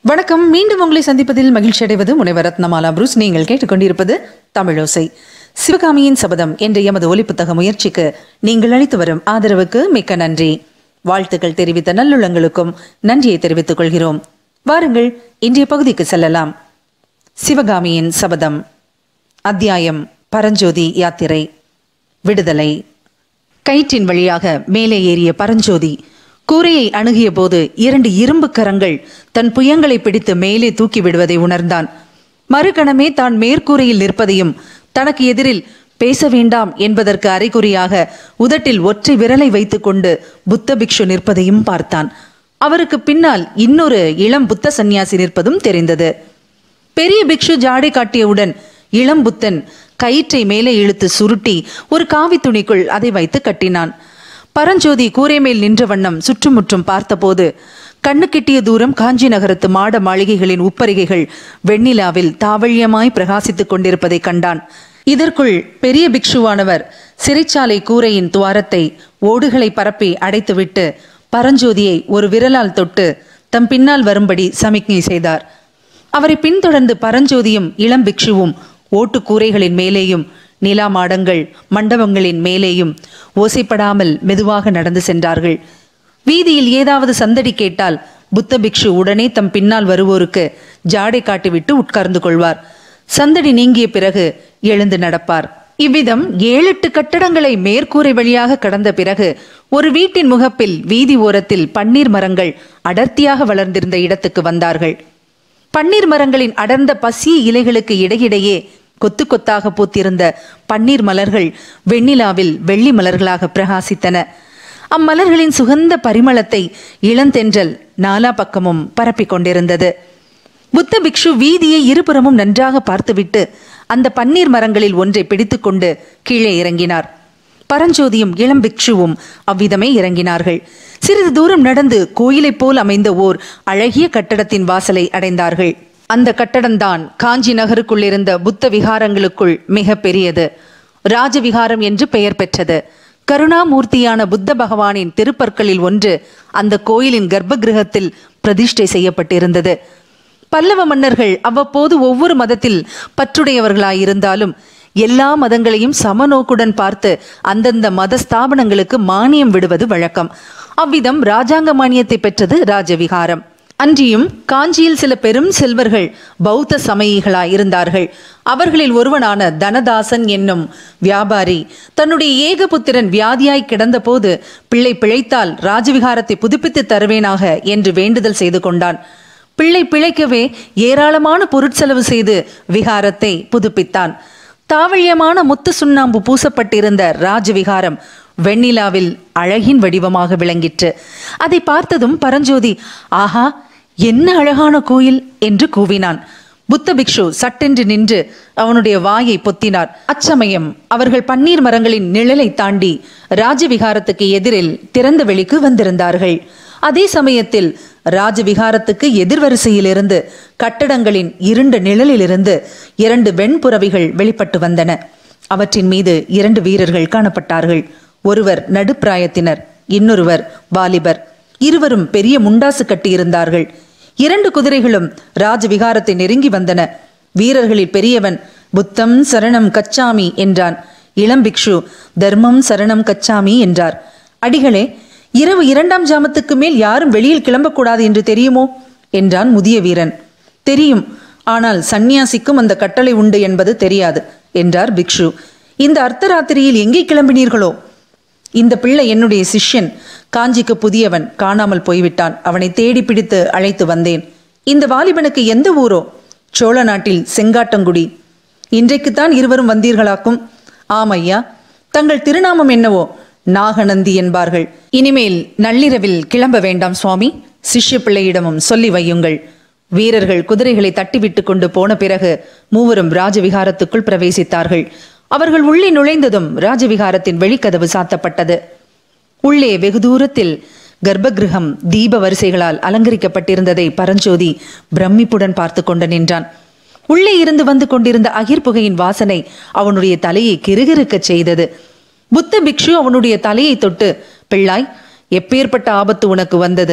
வணக்கம் மீண்டும் உங்களை சந்திப்பதில் மகிழ்ச்சி அடைவது முனைவர் ரத்னமாலா புரூஸ் நீங்கள் கேட்டுக்கொண்டிருப்பது தமிழோசை சிவகாமியின் சபதம் என்ற எமது ஒலிப்புத்தக முயற்சிக்கு நீங்கள் அளித்து வரும் ஆதரவுக்கு மிக்க நன்றி வாழ்த்துக்கள் தெரிவித்த நல்லுள்ளங்களுக்கும் நன்றியை தெரிவித்துக் கொள்கிறோம் வாருங்கள் இன்றைய பகுதிக்கு செல்லலாம் சிவகாமியின் சபதம் அத்தியாயம் பரஞ்சோதி யாத்திரை விடுதலை கயிற்றின் வழியாக மேலே ஏறிய பரஞ்சோதி கூரையை அணுகிய போது இரண்டு இரும்பு கரங்கள் தன் புயங்களை பிடித்து மேலே தூக்கி விடுவதை உணர்ந்தான் மறுகணமே தான் மேற்கூரையில் நிற்பதையும் தனக்கு எதிரில் பேச வேண்டாம் என்பதற்கு அரைகுறியாக உதட்டில் ஒற்றை விரலை வைத்துக்கொண்டு புத்த பிக்ஷு நிற்பதையும் பார்த்தான் அவருக்கு பின்னால் இன்னொரு இளம் புத்த சந்நியாசி நிற்பதும் தெரிந்தது பெரிய பிக்ஷு ஜாடை காட்டியவுடன் இளம் புத்தன் கயிற்றை மேலே இழுத்து சுருட்டி ஒரு காவி துணிக்குள் அதை வைத்து கட்டினான் பரஞ்சோதி கூரை மேல் நின்ற வண்ணம் சுற்றுமுற்றும் பார்த்தபோது கண்ணு கிட்டிய தூரம் காஞ்சி நகரத்து மாட மாளிகைகளின் உப்பரிகைகள் வெண்ணிலாவில் தாவழியமாய் பிரகாசித்துக் கொண்டிருப்பதை கண்டான் இதற்குள் பெரிய பிக்ஷுவானவர் சிறைச்சாலை கூரையின் துவாரத்தை ஓடுகளை பரப்பி அடைத்துவிட்டு பரஞ்சோதியை ஒரு விரலால் தொட்டு தம் பின்னால் வரும்படி சமிக்ஞை செய்தார் அவரை பின்தொடர்ந்து பரஞ்சோதியும் இளம் பிக்ஷுவும் ஓட்டு கூரைகளின் மேலேயும் நிலா மாடங்கள் மண்டபங்களின் மேலேயும் ஓசைப்படாமல் மெதுவாக நடந்து சென்றார்கள் வீதியில் ஏதாவது சந்தடி கேட்டால் புத்த பிக்ஷு உடனே தம் பின்னால் வருவோருக்கு ஜாடை காட்டிவிட்டு உட்கார்ந்து கொள்வார் சந்தடி நீங்கிய பிறகு எழுந்து நடப்பார் இவ்விதம் ஏழெட்டு கட்டடங்களை மேற்கூரை வழியாக கடந்த பிறகு ஒரு வீட்டின் முகப்பில் வீதி ஓரத்தில் பன்னீர் மரங்கள் அடர்த்தியாக வளர்ந்திருந்த இடத்துக்கு வந்தார்கள் பன்னீர் மரங்களின் அடர்ந்த பசிய இலைகளுக்கு இடையிடையே கொத்து கொத்தாக பூத்திருந்த பன்னீர் மலர்கள் வெண்ணிலாவில் வெள்ளி மலர்களாக பிரகாசித்தன அம்மலர்களின் சுகந்த பரிமளத்தை இளந்தென்றல் நாலா பக்கமும் பரப்பிக் கொண்டிருந்தது புத்த பிக்ஷு வீதியை இருபுறமும் நன்றாக பார்த்துவிட்டு அந்த பன்னீர் மரங்களில் ஒன்றை பிடித்துக்கொண்டு கீழே இறங்கினார் பரஞ்சோதியும் இளம் பிக்ஷுவும் அவ்விதமே இறங்கினார்கள் சிறிது தூரம் நடந்து கோயிலைப் போல் அமைந்த ஓர் அழகிய கட்டடத்தின் வாசலை அடைந்தார்கள் அந்த கட்டடம்தான் காஞ்சி நகருக்குள் இருந்த புத்த விகாரங்களுக்குள் மிக பெரியது ராஜவிகாரம் என்று பெயர் பெற்றது கருணாமூர்த்தியான புத்த பகவானின் திருப்பற்களில் ஒன்று அந்த கோயிலின் கர்ப்ப கிரகத்தில் பிரதிஷ்டை செய்யப்பட்டிருந்தது பல்லவ மன்னர்கள் அவ்வப்போது ஒவ்வொரு மதத்தில் பற்றுடையவர்களாயிருந்தாலும் எல்லா மதங்களையும் சமநோக்குடன் பார்த்து அந்தந்த மத ஸ்தாபனங்களுக்கு மானியம் விடுவது வழக்கம் அவ்விதம் ராஜாங்க மானியத்தை பெற்றது ராஜவிகாரம் அன்றியும் காஞ்சியில் சில பெரும் செல்வர்கள் பௌத்த சமயிகளாய் இருந்தார்கள் அவர்களில் ஒருவனான தனதாசன் என்னும் வியாபாரி தன்னுடைய ஏகபுத்திரன் வியாதியாய் கிடந்தபோது பிள்ளை பிழைத்தால் ராஜவிகாரத்தை புதுப்பித்து தருவேனாக என்று வேண்டுதல் செய்து கொண்டான் பிள்ளை பிழைக்கவே ஏராளமான பொருட்செலவு செய்து விகாரத்தை புதுப்பித்தான் தாவழியமான முத்து சுண்ணாம்பு பூசப்பட்டிருந்த ராஜவிகாரம் வெண்ணிலாவில் அழகின் வடிவமாக விளங்கிற்று அதை பார்த்ததும் பரஞ்சோதி ஆஹா என்ன அழகான கோயில் என்று கூவினான் புத்த பிக்ஷு சட்டென்று நின்று அவனுடைய வாயை பொத்தினார் அச்சமயம் அவர்கள் பன்னீர் மரங்களின் நிழலை தாண்டி ராஜவிகாரத்துக்கு எதிரில் திறந்த வெளிக்கு வந்திருந்தார்கள் அதே சமயத்தில் ராஜவிகாரத்துக்கு எதிர்வரிசையிலிருந்து கட்டடங்களின் இருண்ட நிழலிலிருந்து இரண்டு வெண்புறவிகள் வெளிப்பட்டு வந்தன அவற்றின் மீது இரண்டு வீரர்கள் காணப்பட்டார்கள் ஒருவர் நடுப்பிராயத்தினர் இன்னொருவர் வாலிபர் இருவரும் பெரிய முண்டாசு கட்டியிருந்தார்கள் இரண்டு குதிரைகளும் ராஜவிகாரத்தை நெருங்கி வந்தன வீரர்களில் பெரியவன் புத்தம் சரணம் கச்சாமி என்றான் இளம் பிக்ஷு தர்மம் சரணம் கச்சாமி என்றார் அடிகளே இரவு இரண்டாம் ஜாமத்துக்கு மேல் யாரும் வெளியில் கிளம்பக்கூடாது என்று தெரியுமோ என்றான் முதிய வீரன் தெரியும் ஆனால் சந்நியாசிக்கும் அந்த கட்டளை உண்டு என்பது தெரியாது என்றார் பிக்ஷு இந்த அர்த்தராத்திரியில் எங்கே கிளம்பினீர்களோ இந்த பிள்ளை என்னுடைய சிஷ்யன் காஞ்சிக்கு புதியவன் காணாமல் போய்விட்டான் அவனை தேடி பிடித்து அழைத்து வந்தேன் இந்த வாலிபனுக்கு எந்த ஊரோ சோழ நாட்டில் செங்காட்டங்குடி இன்றைக்குத்தான் இருவரும் வந்தீர்களாக்கும் ஆம் ஐயா தங்கள் திருநாமம் என்னவோ நாகநந்தி என்பார்கள் இனிமேல் நள்ளிரவில் கிளம்ப வேண்டாம் சுவாமி சிஷ்ய பிள்ளையிடமும் சொல்லி வையுங்கள் வீரர்கள் குதிரைகளை தட்டிவிட்டு கொண்டு போன பிறகு மூவரும் ராஜவிகாரத்துக்குள் பிரவேசித்தார்கள் அவர்கள் உள்ளே நுழைந்ததும் ராஜவிகாரத்தின் வெளிக்கதவு சாத்தப்பட்டது உள்ளே வெகு தூரத்தில் கர்ப்பகிருகம் தீப வரிசைகளால் அலங்கரிக்கப்பட்டிருந்ததை பரஞ்சோதி பிரமிப்புடன் பார்த்து கொண்டு நின்றான் உள்ளே இருந்து வந்து கொண்டிருந்த அகிர் புகையின் வாசனை அவனுடைய தலையை கிறுகிறுக்கச் செய்தது புத்த பிக்ஷு அவனுடைய தலையை தொட்டு பிள்ளாய் எப்பேற்பட்ட ஆபத்து உனக்கு வந்தது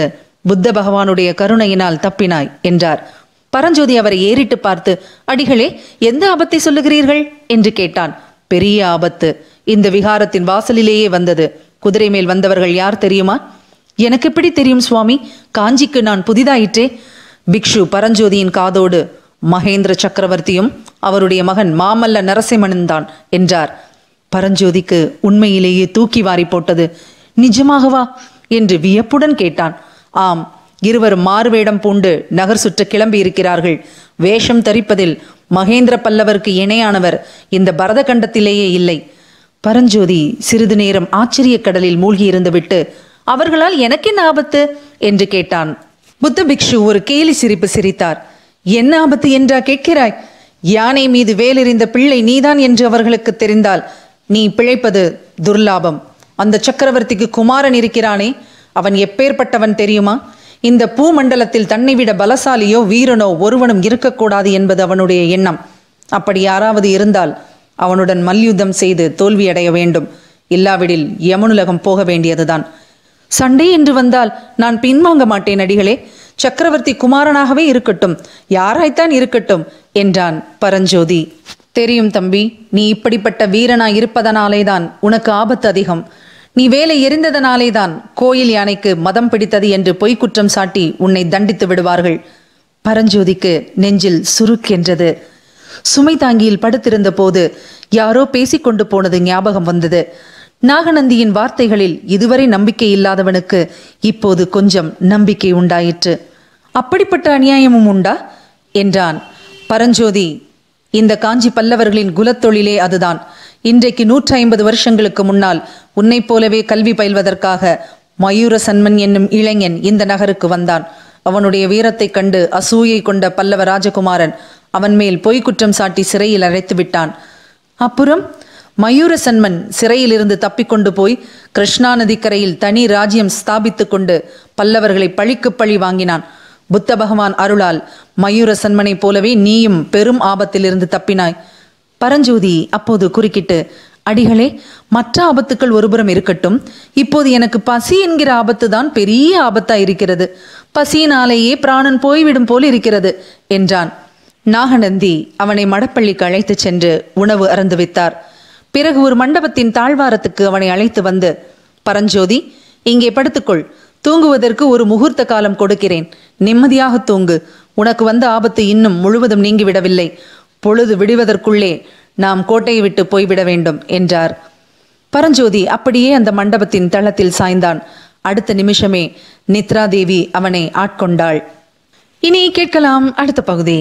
புத்த பகவானுடைய கருணையினால் தப்பினாய் என்றார் பரஞ்சோதி அவரை ஏறிட்டு பார்த்து அடிகளே எந்த ஆபத்தை சொல்லுகிறீர்கள் என்று கேட்டான் பெரிய ஆபத்து இந்த விகாரத்தின் வாசலிலேயே வந்தது குதிரை மேல் வந்தவர்கள் யார் தெரியுமா எனக்கு எப்படி தெரியும் சுவாமி காஞ்சிக்கு நான் புதிதாயிற்றே பிக்ஷு பரஞ்சோதியின் காதோடு மகேந்திர சக்கரவர்த்தியும் அவருடைய மகன் மாமல்ல நரசிம்மனும் தான் என்றார் பரஞ்சோதிக்கு உண்மையிலேயே தூக்கி வாரி போட்டது நிஜமாகவா என்று வியப்புடன் கேட்டான் ஆம் இருவரும் மாறுவேடம் பூண்டு நகர் சுற்ற கிளம்பி இருக்கிறார்கள் வேஷம் தரிப்பதில் மகேந்திர பல்லவருக்கு இணையானவர் இந்த பரத கண்டத்திலேயே இல்லை பரஞ்சோதி சிறிது நேரம் ஆச்சரிய கடலில் மூழ்கி இருந்துவிட்டு அவர்களால் எனக்கென்ன ஆபத்து என்று கேட்டான் புத்த பிக்ஷு ஒரு கேலி சிரிப்பு சிரித்தார் என்ன ஆபத்து என்றா கேட்கிறாய் யானை மீது வேலெறிந்த பிள்ளை நீதான் என்று அவர்களுக்கு தெரிந்தால் நீ பிழைப்பது துர்லாபம் அந்த சக்கரவர்த்திக்கு குமாரன் இருக்கிறானே அவன் எப்பேற்பட்டவன் தெரியுமா இந்த பூமண்டலத்தில் தன்னை விட பலசாலியோ வீரனோ ஒருவனும் இருக்கக்கூடாது என்பது அவனுடைய எண்ணம் அப்படி யாராவது இருந்தால் அவனுடன் மல்யுத்தம் செய்து தோல்வியடைய வேண்டும் இல்லாவிடில் யமுனுலகம் போக வேண்டியதுதான் சண்டை என்று வந்தால் நான் பின்வாங்க மாட்டேன் அடிகளே சக்கரவர்த்தி குமாரனாகவே இருக்கட்டும் யாராய்த்தான் இருக்கட்டும் என்றான் பரஞ்சோதி தெரியும் தம்பி நீ இப்படிப்பட்ட வீரனாய் இருப்பதனாலேதான் உனக்கு ஆபத்து அதிகம் நீ வேலை எரிந்ததனாலேதான் கோயில் யானைக்கு மதம் பிடித்தது என்று பொய்க்குற்றம் சாட்டி உன்னை தண்டித்து விடுவார்கள் பரஞ்சோதிக்கு நெஞ்சில் சுருக்கென்றது சுமை தாங்கியில் படுத்திருந்த போது யாரோ பேசிக்கொண்டு போனது ஞாபகம் வந்தது நாகநந்தியின் வார்த்தைகளில் இதுவரை நம்பிக்கை இல்லாதவனுக்கு இப்போது கொஞ்சம் நம்பிக்கை உண்டாயிற்று அப்படிப்பட்ட அநியாயமும் உண்டா என்றான் பரஞ்சோதி இந்த காஞ்சி பல்லவர்களின் குலத்தொழிலே அதுதான் இன்றைக்கு நூற்றி ஐம்பது வருஷங்களுக்கு முன்னால் உன்னைப் போலவே கல்வி பயில்வதற்காக மயூர சன்மன் என்னும் இளைஞன் இந்த நகருக்கு வந்தான் அவனுடைய வீரத்தைக் கண்டு அசூயை கொண்ட பல்லவ ராஜகுமாரன் அவன் மேல் பொய் குற்றம் சாட்டி சிறையில் அழைத்து விட்டான் அப்புறம் மயூர சன்மன் சிறையிலிருந்து தப்பிக்கொண்டு போய் கிருஷ்ணா நதிக்கரையில் தனி ராஜ்யம் ஸ்தாபித்துக் கொண்டு பல்லவர்களை பழிக்கு பழி வாங்கினான் புத்த பகவான் அருளால் மயூர சன்மனைப் போலவே நீயும் பெரும் ஆபத்திலிருந்து தப்பினாய் பரஞ்சோதி அப்போது குறுக்கிட்டு அடிகளே மற்ற ஆபத்துக்கள் ஒருபுறம் இருக்கட்டும் இப்போது எனக்கு பசி என்கிற ஆபத்து தான் பெரிய ஆபத்தா இருக்கிறது பசியினாலேயே பிராணன் போய்விடும் போல் இருக்கிறது என்றான் நாகநந்தி அவனை மடப்பள்ளிக்கு அழைத்துச் சென்று உணவு அருந்து வைத்தார் பிறகு ஒரு மண்டபத்தின் தாழ்வாரத்துக்கு அவனை அழைத்து வந்து பரஞ்சோதி இங்கே படுத்துக்கொள் தூங்குவதற்கு ஒரு முகூர்த்த காலம் கொடுக்கிறேன் நிம்மதியாக தூங்கு உனக்கு வந்த ஆபத்து இன்னும் முழுவதும் நீங்கிவிடவில்லை பொழுது விடுவதற்குள்ளே நாம் கோட்டையை விட்டு போய்விட வேண்டும் என்றார் பரஞ்சோதி அப்படியே அந்த மண்டபத்தின் தளத்தில் சாய்ந்தான் அடுத்த நிமிஷமே நித்ரா தேவி அவனை ஆட்கொண்டாள் இனி கேட்கலாம் அடுத்த பகுதி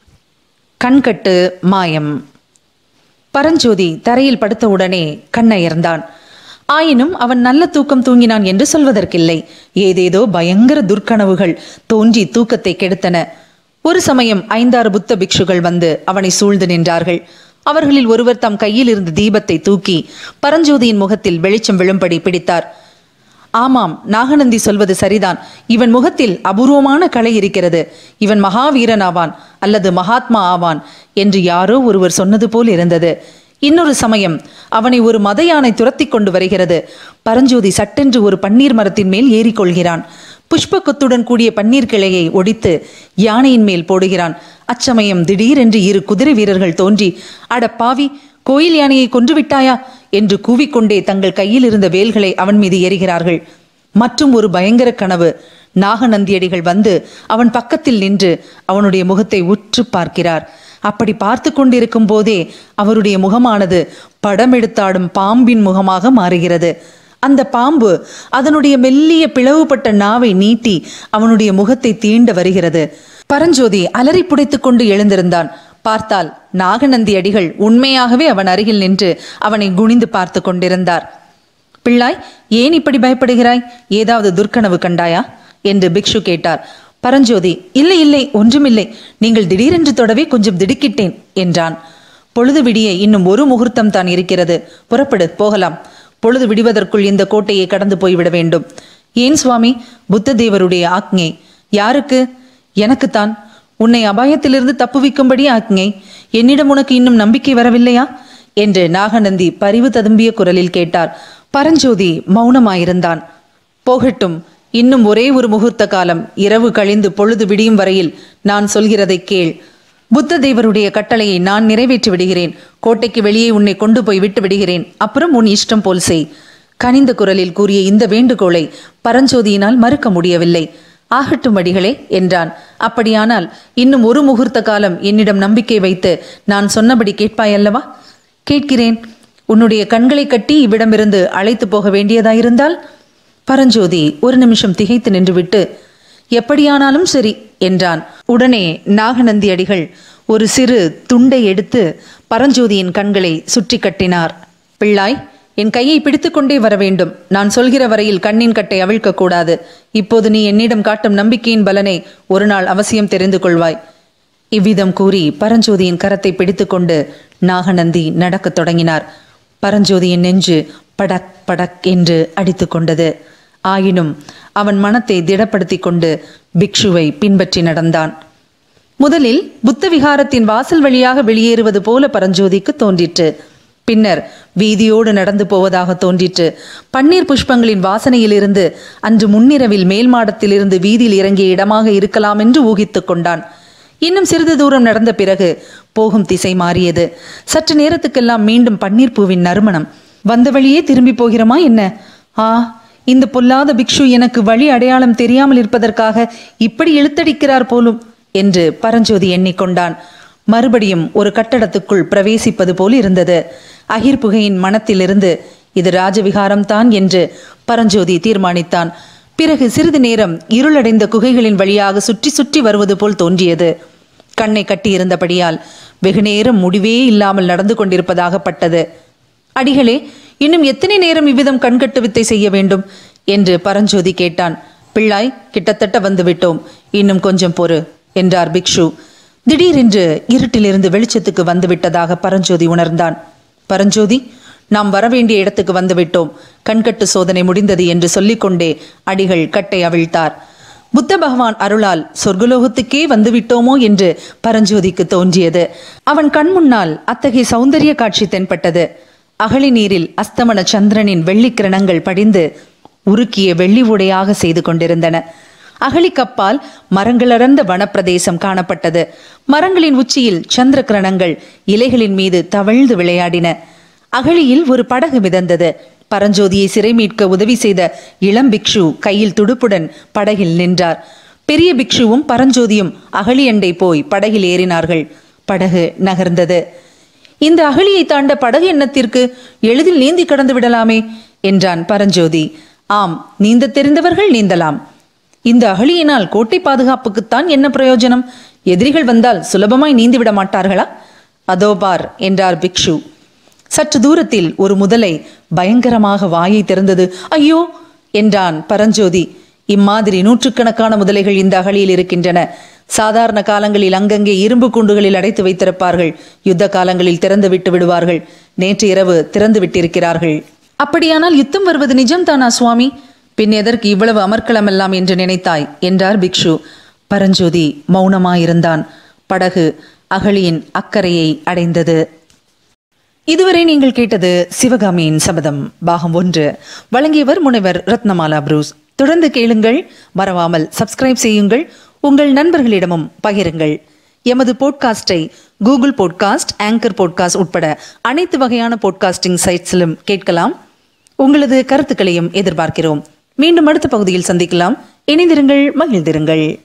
கண்கட்டு மாயம் பரஞ்சோதி தரையில் படுத்தவுடனே கண்ணயர்ந்தான் ஆயினும் அவன் நல்ல தூக்கம் தூங்கினான் என்று சொல்வதற்கில்லை ஏதேதோ பயங்கர துர்க்கனவுகள் தோன்றி தூக்கத்தை கெடுத்தன ஒரு சமயம் ஐந்தாறு புத்த பிக்ஷுகள் வந்து அவனை சூழ்ந்து நின்றார்கள் அவர்களில் ஒருவர் தம் கையில் இருந்த தீபத்தை தூக்கி பரஞ்சோதியின் முகத்தில் வெளிச்சம் விழும்படி பிடித்தார் ஆமாம் நாகநந்தி சொல்வது சரிதான் இவன் முகத்தில் அபூர்வமான கலை இருக்கிறது இவன் மகாவீரன் ஆவான் அல்லது மகாத்மா ஆவான் என்று யாரோ ஒருவர் சொன்னது போல் இருந்தது இன்னொரு சமயம் அவனை ஒரு மத யானை துரத்தி கொண்டு வருகிறது பரஞ்சோதி சட்டென்று ஒரு பன்னீர் மரத்தின் மேல் ஏறிக்கொள்கிறான் புஷ்ப கொத்துடன் கூடிய பன்னீர் கிளையை ஒடித்து யானையின் மேல் போடுகிறான் அச்சமயம் திடீரென்று இரு குதிரை வீரர்கள் தோன்றி அட பாவி கோயில் யானையை கொன்று விட்டாயா என்று கூவிக்கொண்டே தங்கள் கையில் இருந்த வேல்களை அவன் மீது எறிகிறார்கள் மற்றும் ஒரு பயங்கர கனவு நாகநந்தியடிகள் வந்து அவன் பக்கத்தில் நின்று அவனுடைய முகத்தை உற்று பார்க்கிறார் அப்படி பார்த்து கொண்டிருக்கும் போதே அவருடைய முகமானது படம் எடுத்தாடும் பாம்பின் முகமாக மாறுகிறது அந்த பாம்பு அதனுடைய மெல்லிய பிளவுபட்ட நாவை நீட்டி அவனுடைய முகத்தை தீண்ட வருகிறது பரஞ்சோதி அலறி புடைத்துக் கொண்டு எழுந்திருந்தான் பார்த்தால் நாகநந்தி அடிகள் உண்மையாகவே அவன் அருகில் நின்று அவனை குனிந்து பார்த்து கொண்டிருந்தார் பிள்ளாய் ஏன் இப்படி பயப்படுகிறாய் ஏதாவது துர்க்கனவு கண்டாயா என்று பிக்ஷு கேட்டார் பரஞ்சோதி இல்லை இல்லை ஒன்றுமில்லை நீங்கள் திடீரென்று தொடவே கொஞ்சம் திடுக்கிட்டேன் என்றான் பொழுது விடிய இன்னும் ஒரு முகூர்த்தம் தான் இருக்கிறது புறப்படு போகலாம் பொழுது விடுவதற்குள் இந்த கோட்டையை கடந்து போய்விட வேண்டும் ஏன் சுவாமி புத்த தேவருடைய ஆக்ஞை யாருக்கு எனக்குத்தான் உன்னை அபாயத்திலிருந்து தப்புவிக்கும்படி ஆக்ஞை என்னிடம் உனக்கு இன்னும் நம்பிக்கை வரவில்லையா என்று நாகநந்தி பரிவு ததும்பிய குரலில் கேட்டார் பரஞ்சோதி மௌனமாயிருந்தான் போகட்டும் இன்னும் ஒரே ஒரு முகூர்த்த காலம் இரவு கழிந்து பொழுது விடியும் வரையில் நான் சொல்கிறதை கேள் புத்த தேவருடைய கட்டளையை நான் நிறைவேற்றி விடுகிறேன் கோட்டைக்கு வெளியே உன்னை கொண்டு போய் விட்டு விடுகிறேன் அப்புறம் உன் இஷ்டம் போல் செய் கனிந்த குரலில் கூறிய இந்த வேண்டுகோளை பரஞ்சோதியினால் மறுக்க முடியவில்லை ஆகட்டும் அடிகளே என்றான் அப்படியானால் இன்னும் ஒரு முகூர்த்த காலம் என்னிடம் நம்பிக்கை வைத்து நான் சொன்னபடி கேட்பாயல்லவா கேட்கிறேன் உன்னுடைய கண்களை கட்டி இவ்விடமிருந்து அழைத்து போக வேண்டியதாயிருந்தால் பரஞ்சோதி ஒரு நிமிஷம் திகைத்து நின்றுவிட்டு எப்படியானாலும் சரி என்றான் உடனே நாகநந்தி அடிகள் ஒரு சிறு துண்டை எடுத்து பரஞ்சோதியின் கண்களை சுற்றி கட்டினார் பிள்ளாய் என் கையை பிடித்துக்கொண்டே வர வேண்டும் நான் சொல்கிற வரையில் கண்ணின் கட்டை அவிழ்க்க கூடாது இப்போது நீ என்னிடம் காட்டும் நம்பிக்கையின் பலனை ஒரு நாள் அவசியம் தெரிந்து கொள்வாய் இவ்விதம் கூறி பரஞ்சோதியின் கரத்தை பிடித்துக்கொண்டு நாகநந்தி நடக்கத் தொடங்கினார் பரஞ்சோதியின் நெஞ்சு படக் படக் என்று அடித்து கொண்டது ஆயினும் அவன் மனத்தை திடப்படுத்திக் கொண்டு பிக்ஷுவை பின்பற்றி நடந்தான் முதலில் புத்த விகாரத்தின் வாசல் வழியாக வெளியேறுவது போல பரஞ்சோதிக்கு தோன்றிற்று பின்னர் வீதியோடு நடந்து போவதாக தோன்றிற்று பன்னீர் புஷ்பங்களின் வாசனையிலிருந்து அன்று முன்னிரவில் மேல் மாடத்திலிருந்து வீதியில் இறங்கிய இடமாக இருக்கலாம் என்று ஊகித்துக் கொண்டான் இன்னும் சிறிது தூரம் நடந்த பிறகு போகும் திசை மாறியது சற்று நேரத்துக்கெல்லாம் மீண்டும் பன்னீர் பூவின் நறுமணம் வந்த வழியே திரும்பி போகிறோமா என்ன ஆ இந்த பொல்லாத பிக்ஷு எனக்கு வழி அடையாளம் தெரியாமல் இருப்பதற்காக இப்படி இழுத்தடிக்கிறார் போலும் என்று பரஞ்சோதி எண்ணிக்கொண்டான் மறுபடியும் ஒரு கட்டடத்துக்குள் பிரவேசிப்பது போல் இருந்தது அகிர் புகையின் மனத்திலிருந்து இது ராஜவிகாரம் தான் என்று பரஞ்சோதி தீர்மானித்தான் பிறகு சிறிது நேரம் இருளடைந்த குகைகளின் வழியாக சுற்றி சுற்றி வருவது போல் தோன்றியது கண்ணை கட்டியிருந்தபடியால் வெகுநேரம் முடிவே இல்லாமல் நடந்து கொண்டிருப்பதாகப்பட்டது அடிகளே இன்னும் எத்தனை நேரம் இவ்விதம் கண்கட்டு வித்தை செய்ய வேண்டும் என்று பரஞ்சோதி கேட்டான் பிள்ளாய் கிட்டத்தட்ட வந்து விட்டோம் இன்னும் கொஞ்சம் பொறு என்றார் பிக்ஷு திடீரென்று இருட்டிலிருந்து வெளிச்சத்துக்கு வந்து விட்டதாக பரஞ்சோதி உணர்ந்தான் பரஞ்சோதி நாம் வரவேண்டிய இடத்துக்கு வந்துவிட்டோம் கண்கட்டு சோதனை முடிந்தது என்று சொல்லிக்கொண்டே அடிகள் கட்டை அவிழ்த்தார் புத்த பகவான் அருளால் சொர்க்கலோகத்துக்கே வந்துவிட்டோமோ என்று பரஞ்சோதிக்கு தோன்றியது அவன் கண் முன்னால் அத்தகைய சௌந்தரிய காட்சி தென்பட்டது அகழி நீரில் அஸ்தமன சந்திரனின் வெள்ளிக்கிரணங்கள் படிந்து உருக்கிய வெள்ளி உடையாக செய்து கொண்டிருந்தன அகழிக்கப்பால் மரங்களறந்த வனப்பிரதேசம் காணப்பட்டது மரங்களின் உச்சியில் சந்திர கிரணங்கள் இலைகளின் மீது தவழ்ந்து விளையாடின அகழியில் ஒரு படகு மிதந்தது பரஞ்சோதியை சிறை மீட்க உதவி செய்த இளம் பிக்ஷு கையில் துடுப்புடன் படகில் நின்றார் பெரிய பிக்ஷுவும் பரஞ்சோதியும் அகழியண்டை போய் படகில் ஏறினார்கள் படகு நகர்ந்தது இந்த அகழியை தாண்ட படகு எண்ணத்திற்கு எளிதில் நீந்தி கடந்து விடலாமே என்றான் பரஞ்சோதி ஆம் நீந்த தெரிந்தவர்கள் நீந்தலாம் இந்த அகழியினால் கோட்டை பாதுகாப்புக்குத்தான் என்ன பிரயோஜனம் எதிரிகள் வந்தால் சுலபமாய் நீந்தி விட மாட்டார்களா அதோ பார் என்றார் பிக்ஷு சற்று தூரத்தில் ஒரு முதலை பயங்கரமாக வாயை திறந்தது ஐயோ என்றான் பரஞ்சோதி இம்மாதிரி நூற்றுக்கணக்கான முதலைகள் இந்த அகழியில் இருக்கின்றன சாதாரண காலங்களில் அங்கங்கே இரும்பு கூண்டுகளில் அடைத்து வைத்திருப்பார்கள் யுத்த காலங்களில் திறந்து விட்டு விடுவார்கள் நேற்று இரவு திறந்து விட்டிருக்கிறார்கள் அப்படியானால் யுத்தம் வருவது நிஜம்தானா சுவாமி பின் எதற்கு இவ்வளவு அமர்க்களமெல்லாம் என்று நினைத்தாய் என்றார் பிக்ஷு பரஞ்சோதி மௌனமாயிருந்தான் படகு அகழியின் அக்கறையை அடைந்தது இதுவரை நீங்கள் கேட்டது சிவகாமியின் சபதம் பாகம் ஒன்று வழங்கியவர் முனைவர் ரத்னமாலா புரூஸ் தொடர்ந்து கேளுங்கள் மறவாமல் சப்ஸ்கிரைப் செய்யுங்கள் உங்கள் நண்பர்களிடமும் பகிருங்கள் எமது போட்காஸ்டை கூகுள் போட்காஸ்ட் ஆங்கர் போட்காஸ்ட் உட்பட அனைத்து வகையான போட்காஸ்டிங் சைட்ஸிலும் கேட்கலாம் உங்களது கருத்துக்களையும் எதிர்பார்க்கிறோம் மீண்டும் அடுத்த பகுதியில் சந்திக்கலாம் இணைந்திருங்கள் மகிழ்ந்திருங்கள்